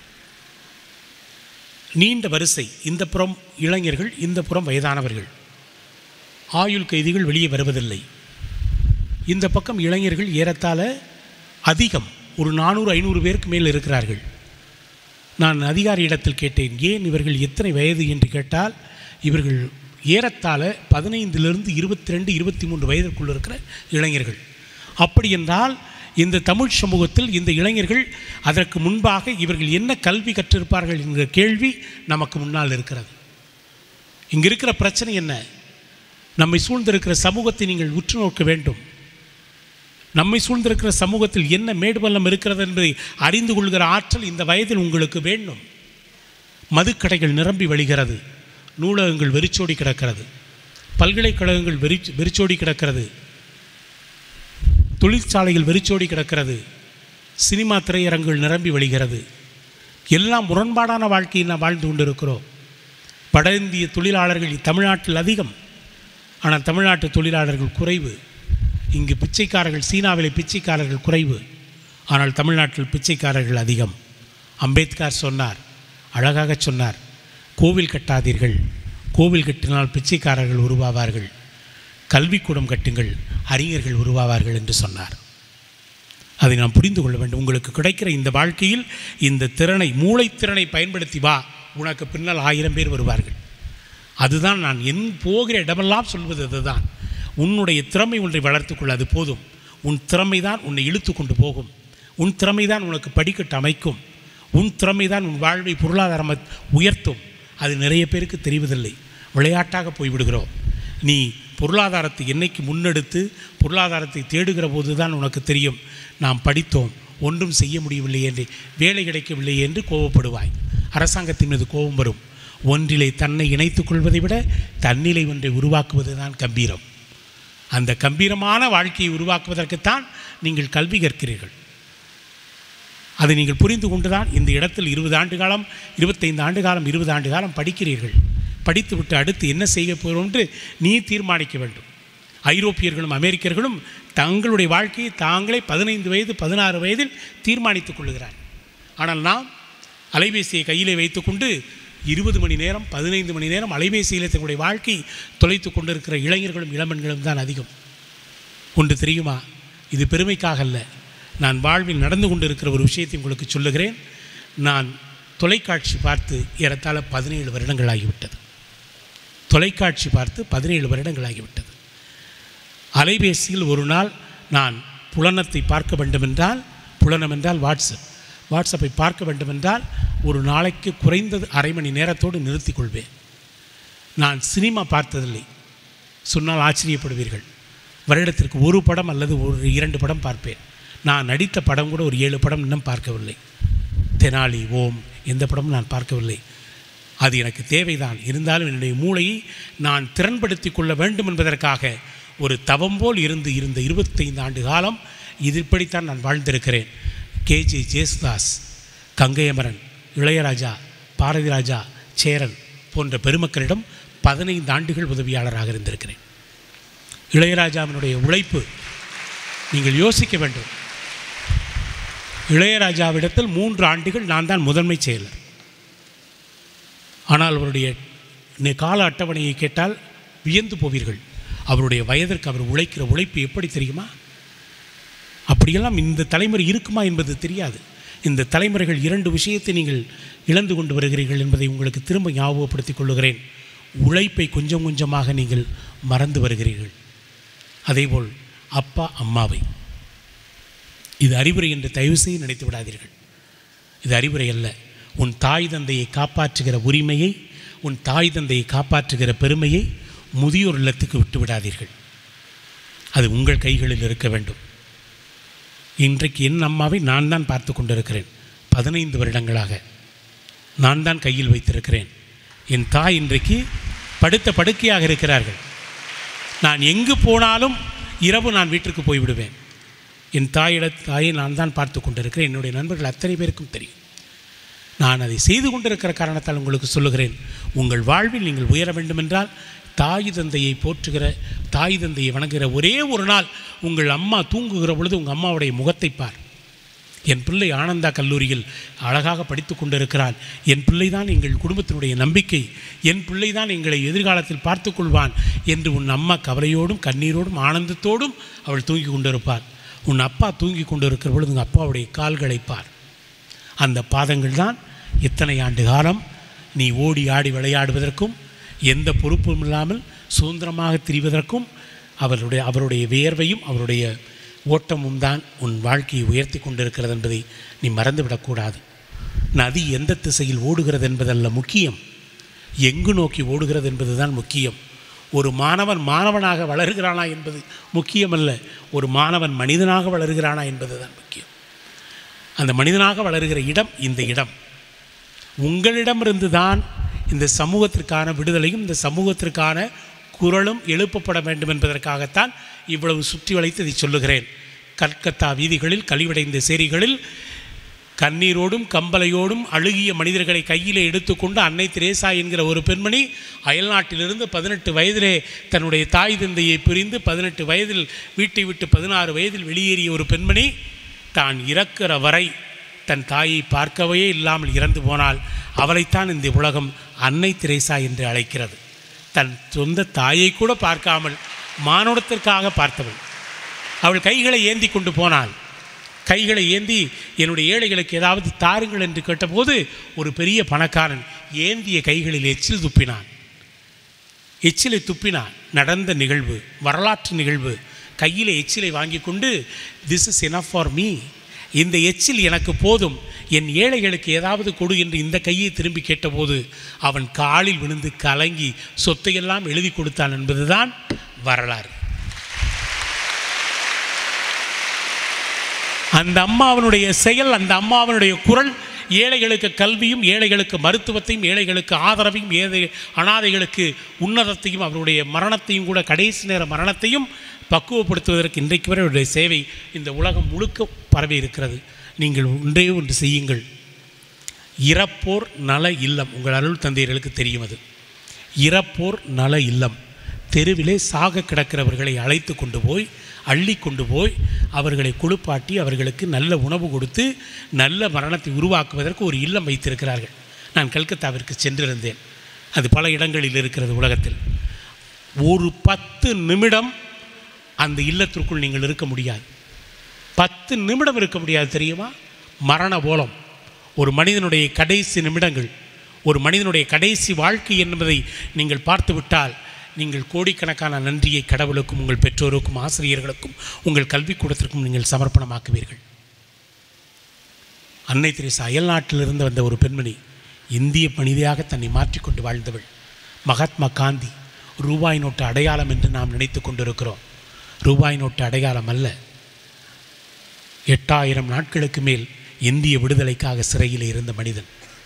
நீண்ட வரிசை இந்த புறம் இளைஞர்கள் இந்த புறம் வயதானவர்கள் ஆயுள் கைதிகள் வெளியே வருவதில்லை இந்த பக்கம் இளைஞர்கள் ஏறத்தாழ அதிகம் ஒரு நானூறு ஐநூறு பேருக்கு மேல் இருக்கிறார்கள் நான் அதிகாரியிடத்தில் கேட்டேன் ஏன் இவர்கள் எத்தனை வயது என்று கேட்டால் இவர்கள் ஏறத்தாழ பதினைந்திலிருந்து இருபத்தி ரெண்டு இருபத்தி மூன்று வயதிற்குள் இருக்கிற இளைஞர்கள் அப்படி என்றால் இந்த தமிழ் சமூகத்தில் இந்த இளைஞர்கள் அதற்கு முன்பாக இவர்கள் என்ன கல்வி கற்றிருப்பார்கள் என்கிற கேள்வி நமக்கு முன்னால் இருக்கிறது இங்கே இருக்கிற பிரச்சனை என்ன நம்மை சூழ்ந்திருக்கிற சமூகத்தை நீங்கள் உற்று நோக்க வேண்டும் நம்மை சூழ்ந்திருக்கிற சமூகத்தில் என்ன மேடுபள்ளம் இருக்கிறது என்பதை அறிந்து கொள்கிற ஆற்றல் இந்த வயதில் உங்களுக்கு வேண்டும் மதுக்கடைகள் நிரம்பி வழிகிறது நூலகங்கள் வெறிச்சோடி கிடக்கிறது பல்கலைக்கழகங்கள் வெறி வெறிச்சோடி கிடக்கிறது தொழிற்சாலைகள் வெறிச்சோடி கிடக்கிறது சினிமா திரையரங்குகள் நிரம்பி வழிகிறது எல்லாம் முரண்பாடான வாழ்க்கையை நாம் வாழ்ந்து கொண்டிருக்கிறோம் வட இந்திய தொழிலாளர்கள் தமிழ்நாட்டில் அதிகம் ஆனால் தமிழ்நாட்டு தொழிலாளர்கள் குறைவு இங்கு பிச்சைக்காரர்கள் சீனாவிலே பிச்சைக்காரர்கள் குறைவு ஆனால் தமிழ்நாட்டில் பிச்சைக்காரர்கள் அதிகம் அம்பேத்கர் சொன்னார் அழகாக சொன்னார் கோவில் கட்டாதீர்கள் கோவில் கட்டினால் பிச்சைக்காரர்கள் உருவாவார்கள் கல்விக்கூடம் கட்டுங்கள் அறிஞர்கள் உருவாவார்கள் என்று சொன்னார் அதை நாம் புரிந்து கொள்ள வேண்டும் உங்களுக்கு கிடைக்கிற இந்த வாழ்க்கையில் இந்த திறனை மூளைத்திறனை பயன்படுத்தி வா உனக்கு பின்னால் ஆயிரம் பேர் வருவார்கள் அதுதான் நான் என் போகிற இடமெல்லாம் சொல்வது அதுதான் உன்னுடைய திறமை ஒன்றை வளர்த்துக்கொள்ள அது போதும் உன் திறமை தான் உன்னை இழுத்து கொண்டு போகும் உன் திறமை தான் உனக்கு படிக்கட்டு அமைக்கும் உன் திறமை தான் உன் வாழ்வை பொருளாதாரம் உயர்த்தும் அது நிறைய பேருக்கு தெரிவதில்லை விளையாட்டாக போய்விடுகிறோம் நீ பொருளாதாரத்தை என்னைக்கு முன்னெடுத்து பொருளாதாரத்தை தேடுகிற போது தான் உனக்கு தெரியும் நாம் படித்தோம் ஒன்றும் செய்ய முடியவில்லை என்று வேலை கிடைக்கவில்லை என்று கோபப்படுவாய் அரசாங்கத்தின் மீது கோபம் வரும் ஒன்றிலே தன்னை இணைத்துக் கொள்வதை விட தன்னிலை ஒன்றை உருவாக்குவது தான் கம்பீரம் அந்த கம்பீரமான வாழ்க்கையை உருவாக்குவதற்குத்தான் நீங்கள் கல்வி கற்கிறீர்கள் அதை நீங்கள் புரிந்து கொண்டுதான் இந்த இடத்தில் இருபது ஆண்டு காலம் இருபத்தைந்து ஆண்டு காலம் இருபது ஆண்டு காலம் படிக்கிறீர்கள் படித்துவிட்டு அடுத்து என்ன செய்ய போகிறோம் என்று நீ தீர்மானிக்க வேண்டும் ஐரோப்பியர்களும் அமெரிக்கர்களும் தங்களுடைய வாழ்க்கையை தாங்களே பதினைந்து வயது பதினாறு வயதில் தீர்மானித்துக் கொள்ளுகிறார் ஆனால் நாம் அலைபேசியை கையிலே வைத்துக்கொண்டு இருபது மணி நேரம் பதினைந்து மணி நேரம் அலைபேசியில் தங்களுடைய வாழ்க்கை தொலைத்து கொண்டிருக்கிற இளைஞர்களும் இளமன்களும் தான் அதிகம் ஒன்று தெரியுமா இது பெருமைக்காக அல்ல நான் வாழ்வில் நடந்து கொண்டிருக்கிற ஒரு விஷயத்தை உங்களுக்கு சொல்லுகிறேன் நான் தொலைக்காட்சி பார்த்து ஏறத்தாழ பதினேழு வருடங்கள் ஆகிவிட்டது தொலைக்காட்சி பார்த்து பதினேழு வருடங்கள் ஆகிவிட்டது அலைபேசியில் ஒரு நாள் நான் புலனத்தை பார்க்க வேண்டுமென்றால் புலனம் என்றால் வாட்ஸ்அப் வாட்ஸ்அப்பை பார்க்க வேண்டுமென்றால் ஒரு நாளைக்கு குறைந்தது அரை மணி நேரத்தோடு நிறுத்திக் கொள்வேன் நான் சினிமா பார்த்ததில்லை சொன்னால் ஆச்சரியப்படுவீர்கள் வருடத்திற்கு ஒரு படம் அல்லது ஒரு இரண்டு படம் பார்ப்பேன் நான் நடித்த படம் கூட ஒரு ஏழு படம் இன்னும் பார்க்கவில்லை தெனாலி ஓம் எந்த படமும் நான் பார்க்கவில்லை அது எனக்கு தேவைதான் இருந்தாலும் என்னுடைய மூளையை நான் திறன்படுத்தி கொள்ள வேண்டும் என்பதற்காக ஒரு தவம் போல் இருந்து இருந்த இருபத்தைந்து ஆண்டு காலம் இது இப்படித்தான் நான் வாழ்ந்திருக்கிறேன் கேஜே ஜேசுதாஸ் கங்கையமரன் இளையராஜா பாரதி ராஜா சேரன் போன்ற பெருமக்களிடம் பதினைந்து ஆண்டுகள் உதவியாளராக இருந்திருக்கிறேன் இளையராஜாவினுடைய உழைப்பு நீங்கள் யோசிக்க வேண்டும் இளையராஜாவிடத்தில் மூன்று ஆண்டுகள் நான் தான் முதன்மை செயலர் ஆனால் அவருடைய நெ- கால அட்டவணையை கேட்டால் வியந்து போவீர்கள் அவருடைய வயதிற்கு அவர் உழைக்கிற உழைப்பு எப்படி தெரியுமா அப்படியெல்லாம் இந்த தலைமுறை இருக்குமா என்பது தெரியாது இந்த தலைமுறைகள் இரண்டு விஷயத்தை நீங்கள் இழந்து கொண்டு வருகிறீர்கள் என்பதை உங்களுக்கு திரும்ப ஞாபகப்படுத்திக் கொள்ளுகிறேன் உழைப்பை கொஞ்சம் கொஞ்சமாக நீங்கள் மறந்து வருகிறீர்கள் அதேபோல் அப்பா அம்மாவை இது அறிவுரை என்று தயவு செய்து நினைத்து விடாதீர்கள் இது அறிவுரை அல்ல உன் தாய் தந்தையை காப்பாற்றுகிற உரிமையை உன் தாய் தந்தையை காப்பாற்றுகிற பெருமையை முதியோர் இல்லத்துக்கு விட்டு விடாதீர்கள் அது உங்கள் கைகளில் இருக்க வேண்டும் இன்றைக்கு என் அம்மாவை நான் தான் பார்த்து கொண்டிருக்கிறேன் பதினைந்து வருடங்களாக நான் தான் கையில் வைத்திருக்கிறேன் என் தாய் இன்றைக்கு படுத்த படுக்கையாக இருக்கிறார்கள் நான் எங்கு போனாலும் இரவு நான் வீட்டிற்கு போய்விடுவேன் என் தாயிட தாயை நான் தான் பார்த்து கொண்டிருக்கிறேன் என்னுடைய நண்பர்கள் அத்தனை பேருக்கும் தெரியும் நான் அதை செய்து கொண்டிருக்கிற காரணத்தால் உங்களுக்கு சொல்லுகிறேன் உங்கள் வாழ்வில் நீங்கள் உயர வேண்டுமென்றால் தாய் தந்தையை போற்றுகிற தாய் தந்தையை வணங்குகிற ஒரே ஒரு நாள் உங்கள் அம்மா தூங்குகிற பொழுது உங்கள் அம்மாவுடைய முகத்தை பார் என் பிள்ளை ஆனந்தா கல்லூரியில் அழகாக படித்து கொண்டிருக்கிறான் என் பிள்ளை தான் எங்கள் குடும்பத்தினுடைய நம்பிக்கை என் பிள்ளை தான் எங்களை எதிர்காலத்தில் பார்த்து கொள்வான் என்று உன் அம்மா கவலையோடும் கண்ணீரோடும் ஆனந்தத்தோடும் அவள் தூங்கி கொண்டிருப்பாள் உன் அப்பா தூங்கி கொண்டிருக்கிற பொழுது உங்கள் அப்பாவுடைய கால்களை பார் அந்த பாதங்கள் தான் இத்தனை ஆண்டு காலம் நீ ஓடி ஆடி விளையாடுவதற்கும் எந்த பொறுப்பும் இல்லாமல் சுதந்திரமாக திரிவதற்கும் அவருடைய அவருடைய வியர்வையும் அவருடைய ஓட்டமும் தான் உன் வாழ்க்கையை உயர்த்தி கொண்டிருக்கிறது என்பதை நீ மறந்துவிடக்கூடாது நதி எந்த திசையில் ஓடுகிறது என்பதல்ல முக்கியம் எங்கு நோக்கி ஓடுகிறது என்பதுதான் முக்கியம் ஒரு மாணவன் மாணவனாக வளருகிறானா என்பது முக்கியமல்ல ஒரு மாணவன் மனிதனாக வளருகிறானா என்பதுதான் முக்கியம் அந்த மனிதனாக வளருகிற இடம் இந்த இடம் உங்களிடமிருந்து தான் இந்த சமூகத்திற்கான விடுதலையும் இந்த சமூகத்திற்கான குரலும் எழுப்பப்பட வேண்டும் என்பதற்காகத்தான் இவ்வளவு சுற்றி வளைத்து இதை சொல்லுகிறேன் கல்கத்தா வீதிகளில் கழிவடைந்த சேரிகளில் கண்ணீரோடும் கம்பலையோடும் அழுகிய மனிதர்களை கையிலே எடுத்துக்கொண்டு அன்னை திரேசா என்கிற ஒரு பெண்மணி அயல்நாட்டிலிருந்து பதினெட்டு வயதிலே தன்னுடைய தாய் தந்தையை பிரிந்து பதினெட்டு வயதில் வீட்டை விட்டு பதினாறு வயதில் வெளியேறிய ஒரு பெண்மணி தான் இறக்கிற வரை தன் தாயை பார்க்கவே இல்லாமல் இறந்து போனால் அவளைத்தான் இந்த உலகம் அன்னை திரேசா என்று அழைக்கிறது தன் சொந்த தாயை கூட பார்க்காமல் மானுடத்திற்காக பார்த்தவள் அவள் கைகளை ஏந்தி கொண்டு போனாள் கைகளை ஏந்தி என்னுடைய ஏழைகளுக்கு ஏதாவது தாருங்கள் என்று கேட்டபோது ஒரு பெரிய பணக்காரன் ஏந்திய கைகளில் எச்சில் துப்பினான் எச்சிலை துப்பினான் நடந்த நிகழ்வு வரலாற்று நிகழ்வு கையில் எச்சிலை வாங்கி கொண்டு this is enough for me இந்த எச்சில் எனக்கு போதும் என் ஏழைகளுக்கு ஏதாவது கொடு என்று இந்த கையை திரும்பி கேட்டபோது அவன் காலில் விழுந்து கலங்கி சொத்தையெல்லாம் எழுதி கொடுத்தான் என்பதுதான் வரலாறு அந்த அம்மாவனுடைய செயல் அந்த அம்மாவனுடைய குரல் ஏழைகளுக்கு கல்வியும் ஏழைகளுக்கு மருத்துவத்தையும் ஏழைகளுக்கு ஆதரவையும் ஏழை அனாதைகளுக்கு உன்னதத்தையும் அவருடைய மரணத்தையும் கூட கடைசி நேர மரணத்தையும் பக்குவப்படுத்துவதற்கு இன்றைக்கு வரை அவருடைய சேவை இந்த உலகம் முழுக்க பரவி இருக்கிறது நீங்கள் ஒன்றே ஒன்று செய்யுங்கள் இறப்போர் நல இல்லம் உங்கள் அருள் தந்தையர்களுக்கு தெரியும் அது இறப்போர் நல இல்லம் தெருவிலே சாக கிடக்கிறவர்களை அழைத்து கொண்டு போய் அள்ளி கொண்டு போய் அவர்களை குளிப்பாட்டி அவர்களுக்கு நல்ல உணவு கொடுத்து நல்ல மரணத்தை உருவாக்குவதற்கு ஒரு இல்லம் வைத்திருக்கிறார்கள் நான் கல்கத்தாவிற்கு சென்றிருந்தேன் அது பல இடங்களில் இருக்கிறது உலகத்தில் ஒரு பத்து நிமிடம் அந்த இல்லத்திற்குள் நீங்கள் இருக்க முடியாது பத்து நிமிடம் இருக்க முடியாது தெரியுமா மரண ஓலம் ஒரு மனிதனுடைய கடைசி நிமிடங்கள் ஒரு மனிதனுடைய கடைசி வாழ்க்கை என்பதை நீங்கள் பார்த்து விட்டால் நீங்கள் கோடிக்கணக்கான நன்றியை கடவுளுக்கும் உங்கள் பெற்றோருக்கும் ஆசிரியர்களுக்கும் உங்கள் கல்விக்கூடத்திற்கும் நீங்கள் சமர்ப்பணமாக்குவீர்கள் அன்னை தெரேசா அயல் நாட்டிலிருந்து வந்த ஒரு பெண்மணி இந்திய மனிதையாக தன்னை மாற்றிக்கொண்டு வாழ்ந்தவள் மகாத்மா காந்தி ரூபாய் நோட்டு அடையாளம் என்று நாம் நினைத்து கொண்டிருக்கிறோம் ரூபாய் நோட்டு அடையாளம் அல்ல எட்டாயிரம் நாட்களுக்கு மேல் இந்திய விடுதலைக்காக சிறையில் இருந்த மனிதன்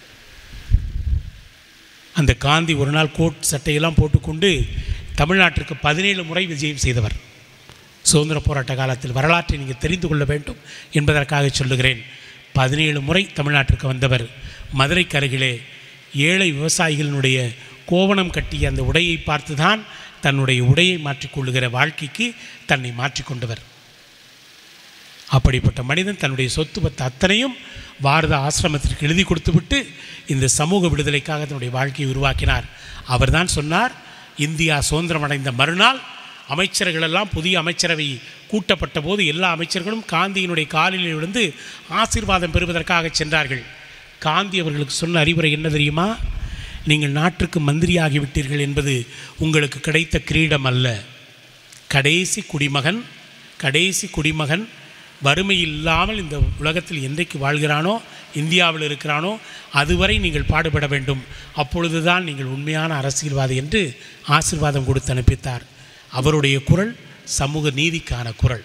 அந்த காந்தி ஒரு நாள் கோட் சட்டையெல்லாம் போட்டுக்கொண்டு தமிழ்நாட்டிற்கு பதினேழு முறை விஜயம் செய்தவர் சுதந்திர போராட்ட காலத்தில் வரலாற்றை நீங்கள் தெரிந்து கொள்ள வேண்டும் என்பதற்காக சொல்லுகிறேன் பதினேழு முறை தமிழ்நாட்டிற்கு வந்தவர் மதுரைக்கு அருகிலே ஏழை விவசாயிகளினுடைய கோவணம் கட்டிய அந்த உடையை பார்த்துதான் தன்னுடைய உடையை மாற்றிக்கொள்ளுகிற வாழ்க்கைக்கு தன்னை மாற்றிக்கொண்டவர் அப்படிப்பட்ட மனிதன் தன்னுடைய சொத்து பத்து அத்தனையும் பாரத ஆசிரமத்திற்கு எழுதி கொடுத்துவிட்டு இந்த சமூக விடுதலைக்காக தன்னுடைய வாழ்க்கையை உருவாக்கினார் அவர்தான் சொன்னார் இந்தியா சுதந்திரம் அடைந்த மறுநாள் அமைச்சர்களெல்லாம் புதிய அமைச்சரவை கூட்டப்பட்ட போது எல்லா அமைச்சர்களும் காந்தியினுடைய காலில் விழுந்து ஆசீர்வாதம் பெறுவதற்காக சென்றார்கள் காந்தி அவர்களுக்கு சொன்ன அறிவுரை என்ன தெரியுமா நீங்கள் நாட்டுக்கு மந்திரியாகிவிட்டீர்கள் என்பது உங்களுக்கு கிடைத்த கிரீடம் அல்ல கடைசி குடிமகன் கடைசி குடிமகன் வறுமை இல்லாமல் இந்த உலகத்தில் என்றைக்கு வாழ்கிறானோ இந்தியாவில் இருக்கிறானோ அதுவரை நீங்கள் பாடுபட வேண்டும் அப்பொழுதுதான் நீங்கள் உண்மையான அரசியல்வாதி என்று ஆசீர்வாதம் கொடுத்து அனுப்பித்தார் அவருடைய குரல் சமூக நீதிக்கான குரல்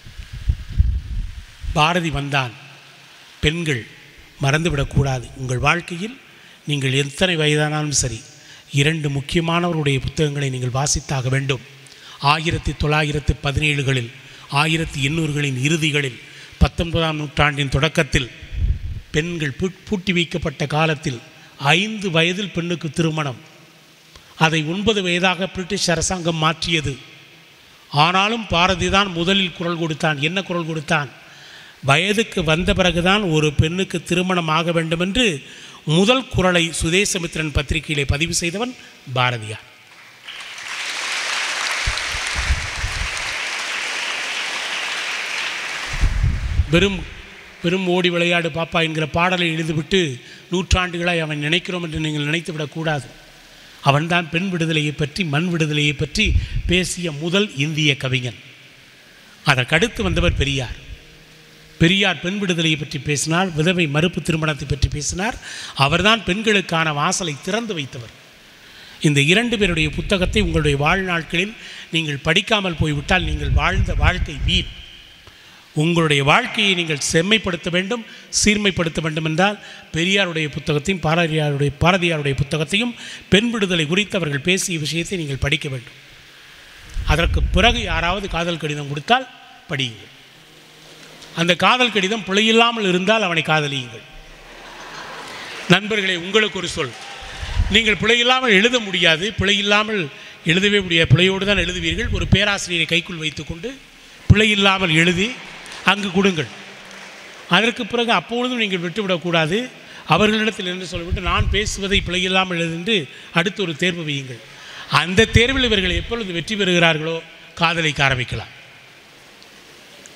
பாரதி வந்தான் பெண்கள் மறந்துவிடக்கூடாது உங்கள் வாழ்க்கையில் நீங்கள் எத்தனை வயதானாலும் சரி இரண்டு முக்கியமானவருடைய புத்தகங்களை நீங்கள் வாசித்தாக வேண்டும் ஆயிரத்தி தொள்ளாயிரத்து பதினேழுகளில் ஆயிரத்தி எண்ணூறுகளின் இறுதிகளில் பத்தொன்பதாம் நூற்றாண்டின் தொடக்கத்தில் பெண்கள் பூ- பூட்டி வைக்கப்பட்ட காலத்தில் ஐந்து வயதில் பெண்ணுக்கு திருமணம் அதை ஒன்பது வயதாக பிரிட்டிஷ் அரசாங்கம் மாற்றியது ஆனாலும் பாரதி தான் முதலில் குரல் கொடுத்தான் என்ன குரல் கொடுத்தான் வயதுக்கு வந்த பிறகுதான் ஒரு பெண்ணுக்கு திருமணம் ஆக வேண்டும் என்று முதல் குரலை சுதேசமித்திரன் பத்திரிகையிலே பதிவு செய்தவன் பாரதியார் வெறும் வெறும் ஓடி விளையாடு பாப்பா என்கிற பாடலை எழுதிவிட்டு நூற்றாண்டுகளாய் அவன் நினைக்கிறோம் என்று நீங்கள் நினைத்து விடக்கூடாது அவன்தான் பெண் விடுதலையை பற்றி மண் விடுதலையை பற்றி பேசிய முதல் இந்திய கவிஞன் அதற்கடுத்து வந்தவர் பெரியார் பெரியார் பெண் விடுதலையை பற்றி பேசினார் விதவை மறுப்பு திருமணத்தை பற்றி பேசினார் அவர்தான் பெண்களுக்கான வாசலை திறந்து வைத்தவர் இந்த இரண்டு பேருடைய புத்தகத்தை உங்களுடைய வாழ்நாட்களில் நீங்கள் படிக்காமல் போய்விட்டால் நீங்கள் வாழ்ந்த வாழ்க்கை வீண் உங்களுடைய வாழ்க்கையை நீங்கள் செம்மைப்படுத்த வேண்டும் சீர்மைப்படுத்த வேண்டும் என்றால் பெரியாருடைய புத்தகத்தையும் பாரதியாருடைய பாரதியாருடைய புத்தகத்தையும் பெண் விடுதலை குறித்து அவர்கள் பேசிய விஷயத்தை நீங்கள் படிக்க வேண்டும் அதற்கு பிறகு யாராவது காதல் கடிதம் கொடுத்தால் படியுங்கள் அந்த காதல் கடிதம் பிழையில்லாமல் இருந்தால் அவனை காதலியுங்கள் நண்பர்களே உங்களுக்கு ஒரு சொல் நீங்கள் பிழையில்லாமல் எழுத முடியாது பிழையில்லாமல் எழுதவே முடியாது பிழையோடு தான் எழுதுவீர்கள் ஒரு பேராசிரியரை கைக்குள் வைத்துக்கொண்டு பிழையில்லாமல் எழுதி அங்கு கொடுங்கள் அதற்கு பிறகு அப்பொழுதும் நீங்கள் விட்டுவிடக்கூடாது அவர்களிடத்தில் என்று சொல்லிவிட்டு நான் பேசுவதை பிழையில்லாமல் எழுதென்று அடுத்து ஒரு தேர்வு வையுங்கள் அந்த தேர்வில் இவர்கள் எப்பொழுது வெற்றி பெறுகிறார்களோ காதலிக்க ஆரம்பிக்கலாம்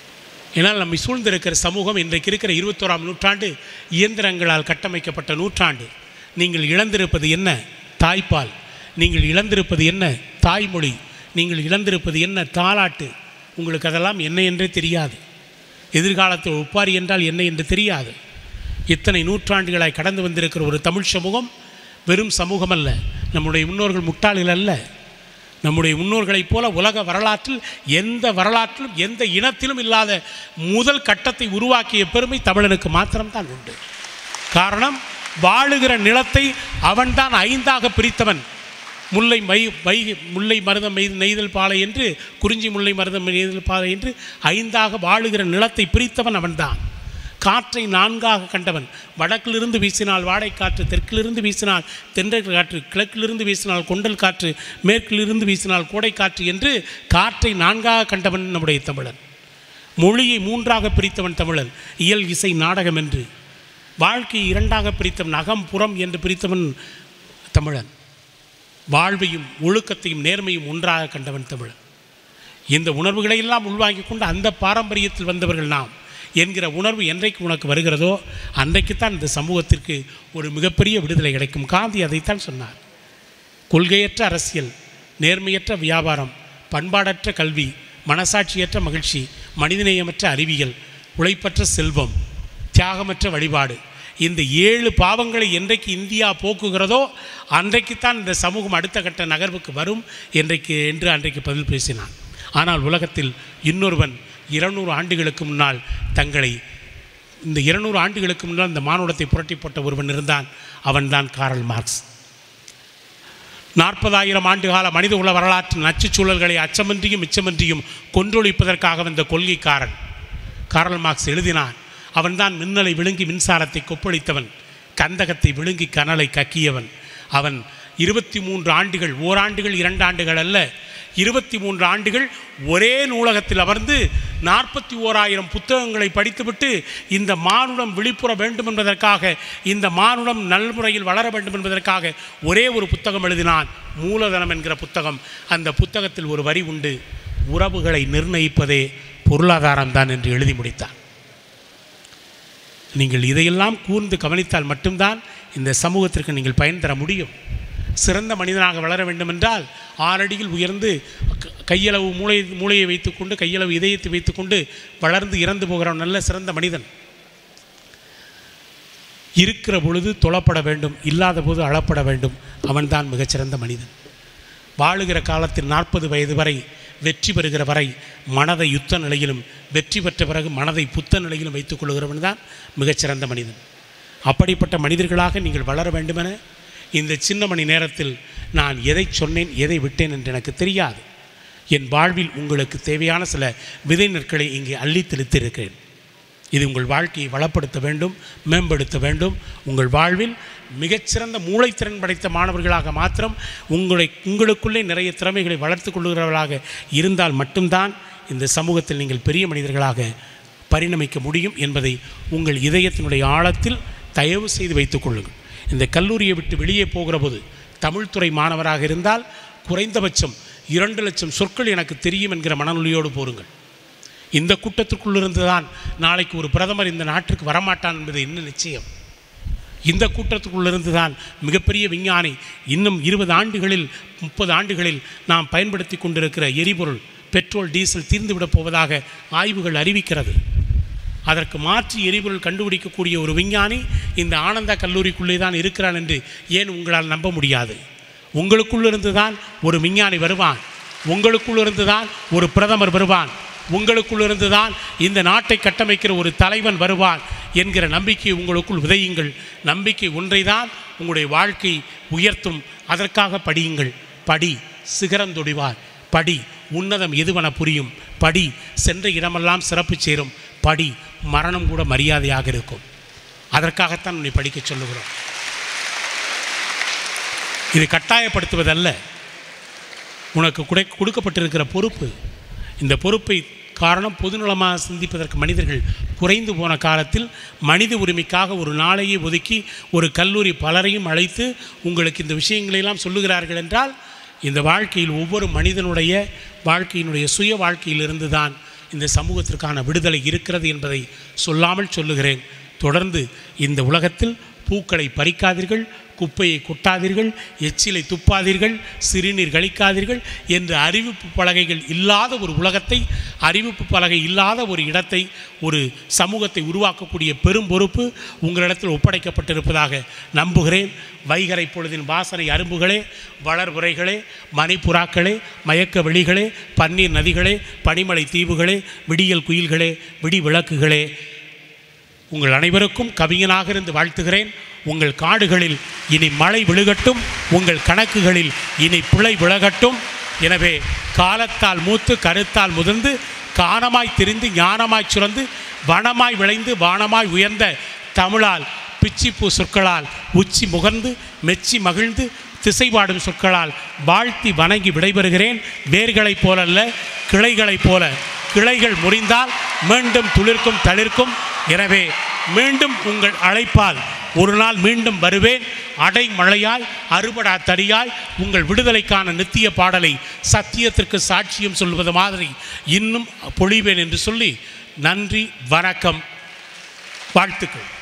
ஏன்னால் நம்மை சூழ்ந்திருக்கிற சமூகம் இன்றைக்கு இருக்கிற இருபத்தோராம் நூற்றாண்டு இயந்திரங்களால் கட்டமைக்கப்பட்ட நூற்றாண்டு நீங்கள் இழந்திருப்பது என்ன தாய்ப்பால் நீங்கள் இழந்திருப்பது என்ன தாய்மொழி நீங்கள் இழந்திருப்பது என்ன தாலாட்டு உங்களுக்கு அதெல்லாம் என்ன என்றே தெரியாது எதிர்காலத்தில் ஒப்பாரி என்றால் என்ன என்று தெரியாது இத்தனை நூற்றாண்டுகளாய் கடந்து வந்திருக்கிற ஒரு தமிழ் சமூகம் வெறும் சமூகம் அல்ல நம்முடைய முன்னோர்கள் முட்டாளில் அல்ல நம்முடைய முன்னோர்களைப் போல உலக வரலாற்றில் எந்த வரலாற்றிலும் எந்த இனத்திலும் இல்லாத முதல் கட்டத்தை உருவாக்கிய பெருமை தமிழனுக்கு மாத்திரம்தான் உண்டு காரணம் வாழுகிற நிலத்தை அவன்தான் ஐந்தாக பிரித்தவன் முல்லை மை வை முல்லை மருதம் மெய் நெய்தல் பாலை என்று குறிஞ்சி முல்லை மருதம் நெய்தல் பாலை என்று ஐந்தாக வாழுகிற நிலத்தை பிரித்தவன் அவன்தான் காற்றை நான்காக கண்டவன் வடக்கிலிருந்து வீசினால் வாடைக்காற்று தெற்கிலிருந்து வீசினால் தென்றல் காற்று கிழக்கிலிருந்து வீசினால் கொண்டல் காற்று மேற்கிலிருந்து வீசினால் கோடைக்காற்று என்று காற்றை நான்காக கண்டவன் நம்முடைய தமிழன் மொழியை மூன்றாக பிரித்தவன் தமிழன் இயல் இசை நாடகம் என்று வாழ்க்கையை இரண்டாக பிரித்தவன் அகம் புறம் என்று பிரித்தவன் தமிழன் வாழ்வையும் ஒழுக்கத்தையும் நேர்மையும் ஒன்றாக கண்டவன் தமிழன் இந்த உணர்வுகளை எல்லாம் உள்வாங்கிக் கொண்டு அந்த பாரம்பரியத்தில் வந்தவர்கள் நாம் என்கிற உணர்வு என்றைக்கு உனக்கு வருகிறதோ அன்றைக்குத்தான் இந்த சமூகத்திற்கு ஒரு மிகப்பெரிய விடுதலை கிடைக்கும் காந்தி அதைத்தான் சொன்னார் கொள்கையற்ற அரசியல் நேர்மையற்ற வியாபாரம் பண்பாடற்ற கல்வி மனசாட்சியற்ற மகிழ்ச்சி மனிதநேயமற்ற அறிவியல் உழைப்பற்ற செல்வம் தியாகமற்ற வழிபாடு இந்த ஏழு பாவங்களை என்றைக்கு இந்தியா போக்குகிறதோ அன்றைக்குத்தான் இந்த சமூகம் அடுத்த கட்ட நகர்வுக்கு வரும் என்றைக்கு என்று அன்றைக்கு பதில் பேசினான் ஆனால் உலகத்தில் இன்னொருவன் இருநூறு ஆண்டுகளுக்கு முன்னால் தங்களை இந்த இருநூறு ஆண்டுகளுக்கு முன்னால் இந்த மானுடத்தை புரட்டி போட்ட ஒருவன் இருந்தான் அவன்தான் காரல் மார்க்ஸ் நாற்பதாயிரம் ஆண்டுகால மனித உல வரலாற்று நச்சுச் சூழல்களை அச்சமின்றியும் மிச்சமின்றியும் கொன்றொழிப்பதற்காக வந்த கொள்கைக்காரன் காரல் மார்க்ஸ் எழுதினான் அவன்தான் மின்னலை விழுங்கி மின்சாரத்தை கொப்பளித்தவன் கந்தகத்தை விழுங்கி கனலை கக்கியவன் அவன் இருபத்தி மூன்று ஆண்டுகள் ஓராண்டுகள் இரண்டு ஆண்டுகள் அல்ல இருபத்தி மூன்று ஆண்டுகள் ஒரே நூலகத்தில் அமர்ந்து நாற்பத்தி ஓராயிரம் புத்தகங்களை படித்துவிட்டு இந்த மானுடம் விழிப்புற வேண்டும் என்பதற்காக இந்த மானுடம் நல்முறையில் வளர வேண்டும் என்பதற்காக ஒரே ஒரு புத்தகம் எழுதினான் மூலதனம் என்கிற புத்தகம் அந்த புத்தகத்தில் ஒரு வரி உண்டு உறவுகளை நிர்ணயிப்பதே பொருளாதாரம்தான் என்று எழுதி முடித்தான் நீங்கள் இதையெல்லாம் கூர்ந்து கவனித்தால் மட்டும்தான் இந்த சமூகத்திற்கு நீங்கள் பயன் தர முடியும் சிறந்த மனிதனாக வளர வேண்டுமென்றால் ஆறடியில் உயர்ந்து க- கையளவு மூளை மூளையை வைத்துக்கொண்டு கையளவு இதயத்தை வைத்துக்கொண்டு வளர்ந்து இறந்து போகிறவன் நல்ல சிறந்த மனிதன் இருக்கிற பொழுது தொழப்பட வேண்டும் இல்லாத போது அழப்பட வேண்டும் அவன்தான் மிகச்சிறந்த மனிதன் வாழுகிற காலத்தில் நாற்பது வயது வரை வெற்றி பெறுகிற வரை மனதை யுத்த நிலையிலும் வெற்றி பெற்ற பிறகு மனதை புத்த நிலையிலும் வைத்துக் கொள்கிறவன் தான் மிகச்சிறந்த மனிதன் அப்படிப்பட்ட மனிதர்களாக நீங்கள் வளர வேண்டுமென இந்த சின்ன மணி நேரத்தில் நான் எதை சொன்னேன் எதை விட்டேன் என்று எனக்கு தெரியாது என் வாழ்வில் உங்களுக்கு தேவையான சில விதை நெற்களை இங்கே அள்ளி தெளித்திருக்கிறேன் இது உங்கள் வாழ்க்கையை வளப்படுத்த வேண்டும் மேம்படுத்த வேண்டும் உங்கள் வாழ்வில் மிகச்சிறந்த மூளைத்திறன் படைத்த மாணவர்களாக மாத்திரம் உங்களை உங்களுக்குள்ளே நிறைய திறமைகளை வளர்த்து கொள்கிறவர்களாக இருந்தால் மட்டும்தான் இந்த சமூகத்தில் நீங்கள் பெரிய மனிதர்களாக பரிணமிக்க முடியும் என்பதை உங்கள் இதயத்தினுடைய ஆழத்தில் தயவு செய்து வைத்துக் கொள்ளுங்கள் இந்த கல்லூரியை விட்டு வெளியே போகிற போது தமிழ்துறை மாணவராக இருந்தால் குறைந்தபட்சம் இரண்டு லட்சம் சொற்கள் எனக்கு தெரியும் என்கிற மனநிலையோடு போருங்கள் இந்த கூட்டத்திற்குள்ளிருந்து தான் நாளைக்கு ஒரு பிரதமர் இந்த நாட்டிற்கு வரமாட்டான் என்பது என்ன நிச்சயம் இந்த கூட்டத்துக்குள்ளிருந்து தான் மிகப்பெரிய விஞ்ஞானி இன்னும் இருபது ஆண்டுகளில் முப்பது ஆண்டுகளில் நாம் பயன்படுத்தி கொண்டிருக்கிற எரிபொருள் பெட்ரோல் டீசல் தீர்ந்துவிடப் போவதாக ஆய்வுகள் அறிவிக்கிறது அதற்கு மாற்று எரிபொருள் கண்டுபிடிக்கக்கூடிய ஒரு விஞ்ஞானி இந்த ஆனந்தா கல்லூரிக்குள்ளே தான் இருக்கிறான் என்று ஏன் உங்களால் நம்ப முடியாது உங்களுக்குள்ளிருந்து தான் ஒரு விஞ்ஞானி வருவான் உங்களுக்குள்ளிருந்து தான் ஒரு பிரதமர் வருவான் உங்களுக்குள்ளிருந்து தான் இந்த நாட்டை கட்டமைக்கிற ஒரு தலைவன் வருவான் என்கிற நம்பிக்கையை உங்களுக்குள் விதையுங்கள் நம்பிக்கை ஒன்றைதான் உங்களுடைய வாழ்க்கை உயர்த்தும் அதற்காக படியுங்கள் படி சிகரந்தொடிவார் படி உன்னதம் எதுவென புரியும் படி சென்ற இடமெல்லாம் சிறப்பு சேரும் படி மரணம் கூட மரியாதையாக இருக்கும் அதற்காகத்தான் உன்னை படிக்கச் சொல்லுகிறோம் இது கட்டாயப்படுத்துவதல்ல உனக்கு குடை கொடுக்கப்பட்டிருக்கிற பொறுப்பு இந்த பொறுப்பை காரணம் பொதுநலமாக சிந்திப்பதற்கு மனிதர்கள் குறைந்து போன காலத்தில் மனித உரிமைக்காக ஒரு நாளையே ஒதுக்கி ஒரு கல்லூரி பலரையும் அழைத்து உங்களுக்கு இந்த விஷயங்களெல்லாம் சொல்லுகிறார்கள் என்றால் இந்த வாழ்க்கையில் ஒவ்வொரு மனிதனுடைய வாழ்க்கையினுடைய சுய வாழ்க்கையிலிருந்து தான் இந்த சமூகத்திற்கான விடுதலை இருக்கிறது என்பதை சொல்லாமல் சொல்லுகிறேன் தொடர்ந்து இந்த உலகத்தில் பூக்களை பறிக்காதீர்கள் குப்பையை கொட்டாதீர்கள் எச்சிலை துப்பாதீர்கள் சிறுநீர் கழிக்காதீர்கள் என்ற அறிவிப்பு பலகைகள் இல்லாத ஒரு உலகத்தை அறிவிப்பு பலகை இல்லாத ஒரு இடத்தை ஒரு சமூகத்தை உருவாக்கக்கூடிய பெரும் பொறுப்பு உங்களிடத்தில் ஒப்படைக்கப்பட்டிருப்பதாக நம்புகிறேன் வைகரை பொழுதின் வாசனை அரும்புகளே வளர்வுரைகளே மணிப்புறாக்களே மயக்க வெளிகளே பன்னீர் நதிகளே பனிமலை தீவுகளே விடியல் குயில்களே விடி விளக்குகளே உங்கள் அனைவருக்கும் கவிஞனாக இருந்து வாழ்த்துகிறேன் உங்கள் காடுகளில் இனி மழை விழுகட்டும் உங்கள் கணக்குகளில் இனி பிழை விலகட்டும் எனவே காலத்தால் மூத்து கருத்தால் முதிர்ந்து காணமாய் திரிந்து ஞானமாய் சுரந்து வனமாய் விளைந்து வானமாய் உயர்ந்த தமிழால் பிச்சிப்பூ சொற்களால் உச்சி முகர்ந்து மெச்சி மகிழ்ந்து திசைபாடும் சொற்களால் வாழ்த்தி வணங்கி விடைபெறுகிறேன் வேர்களைப் போலல்ல கிளைகளைப் போல கிளைகள் முறிந்தால் மீண்டும் துளிர்க்கும் தளிர்க்கும் எனவே மீண்டும் உங்கள் அழைப்பால் ஒரு நாள் மீண்டும் வருவேன் அடை மழையாய் அறுபடா தடியாய் உங்கள் விடுதலைக்கான நித்திய பாடலை சத்தியத்திற்கு சாட்சியம் சொல்வது மாதிரி இன்னும் பொழிவேன் என்று சொல்லி நன்றி வணக்கம் வாழ்த்துக்கள்